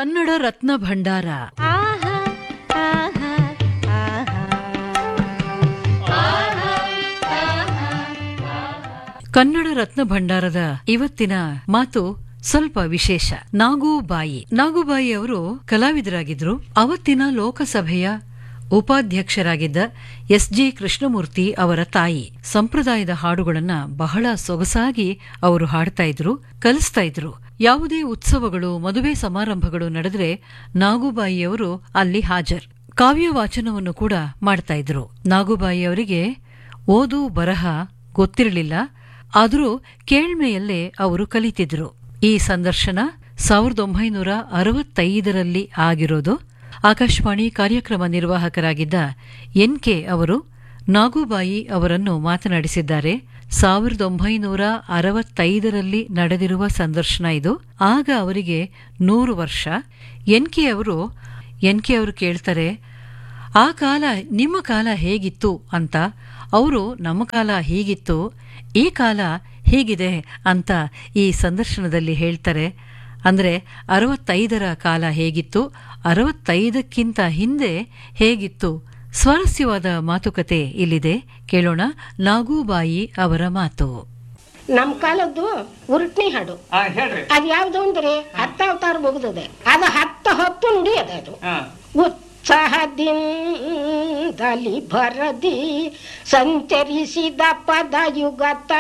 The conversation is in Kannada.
ಕನ್ನಡ ರತ್ನ ಭಂಡಾರ ಆಹಾ ಆಹಾ ಆಹಾ ಕನ್ನಡ ರತ್ನ ಭಂಡಾರದ ಇವತ್ತಿನ ಮಾತು ಸ್ವಲ್ಪ ವಿಶೇಷ ನಾಗೂಬಾಯಿ ನಾಗೂಬಾಯಿ ಅವರು ಕಲಾವಿದರಾಗಿದ್ರು ಅವತ್ತಿನ ಲೋಕಸಭೆಯ ಉಪಾಧ್ಯಕ್ಷರಾಗಿದ್ದ ಎಸ್ ಜೆ ಕೃಷ್ಣಮೂರ್ತಿ ಅವರ ತಾಯಿ ಸಂಪ್ರದಾಯದ ಹಾಡುಗಳನ್ನ ಬಹಳ ಸೊಗಸಾಗಿ ಅವರು ಹಾಡ್ತಾ ಇದ್ರು ಕಲಿಸ್ತಾ ಇದ್ರು ಯಾವುದೇ ಉತ್ಸವಗಳು ಮದುವೆ ಸಮಾರಂಭಗಳು ನಡೆದ್ರೆ ನಾಗೂಬಾಯಿಯವರು ಅಲ್ಲಿ ಹಾಜರ್ ಕಾವ್ಯ ವಾಚನವನ್ನು ಕೂಡ ಮಾಡ್ತಾ ಇದ್ರು ನಾಗೂಬಾಯಿ ಅವರಿಗೆ ಓದು ಬರಹ ಗೊತ್ತಿರಲಿಲ್ಲ ಆದರೂ ಕೇಳ್ಮೆಯಲ್ಲೇ ಅವರು ಕಲಿತಿದ್ರು ಈ ಸಂದರ್ಶನ ಸಾವಿರದ ಒಂಬೈನೂರ ಅರವತ್ತೈದರಲ್ಲಿ ಆಗಿರೋದು ಆಕಾಶವಾಣಿ ಕಾರ್ಯಕ್ರಮ ನಿರ್ವಾಹಕರಾಗಿದ್ದ ಎನ್ ಕೆ ಅವರು ನಾಗೂಬಾಯಿ ಅವರನ್ನು ಮಾತನಾಡಿಸಿದ್ದಾರೆ ಸಾವಿರದ ಒಂಬೈನೂರ ಅರವತ್ತೈದರಲ್ಲಿ ನಡೆದಿರುವ ಸಂದರ್ಶನ ಇದು ಆಗ ಅವರಿಗೆ ನೂರು ವರ್ಷ ಎನ್ ಕೆ ಅವರು ಎನ್ ಕೆ ಅವರು ಕೇಳ್ತಾರೆ ಆ ಕಾಲ ನಿಮ್ಮ ಕಾಲ ಹೇಗಿತ್ತು ಅಂತ ಅವರು ನಮ್ಮ ಕಾಲ ಹೀಗಿತ್ತು ಈ ಕಾಲ ಹೀಗಿದೆ ಅಂತ ಈ ಸಂದರ್ಶನದಲ್ಲಿ ಹೇಳ್ತಾರೆ ಅಂದರೆ ಅರವತ್ತೈದರ ಕಾಲ ಹೇಗಿತ್ತು ಅರವತ್ತೈದಕ್ಕಿಂತ ಹಿಂದೆ ಹೇಗಿತ್ತು ಸ್ವಾರಸ್ಯವಾದ ಮಾತುಕತೆ ಇಲ್ಲಿದೆ ಕೇಳೋಣ ನಾಗೂಬಾಯಿ ಅವರ ಮಾತು ನಮ್ ಕಾಲದ್ದು ಉರುಟ್ನಿ ಹಾಡು ಹಾ ಹೇಳ್ರಿ ಅದ್ ಯಾವ್ದು ಅಂದ್ರೆ ಹತ್ತಾವತಾರ ಮುಗ್ದದೆ ಅದು ಹತ್ತು ಹತ್ತು ನುಡಿ ಅದ ಅದು ಹಾ ಉತ್ಸಾಹದಿಂದಲಿ ಭರದಿ ಸಂಚರಿಸಿದ ಪದ ಯುಗತ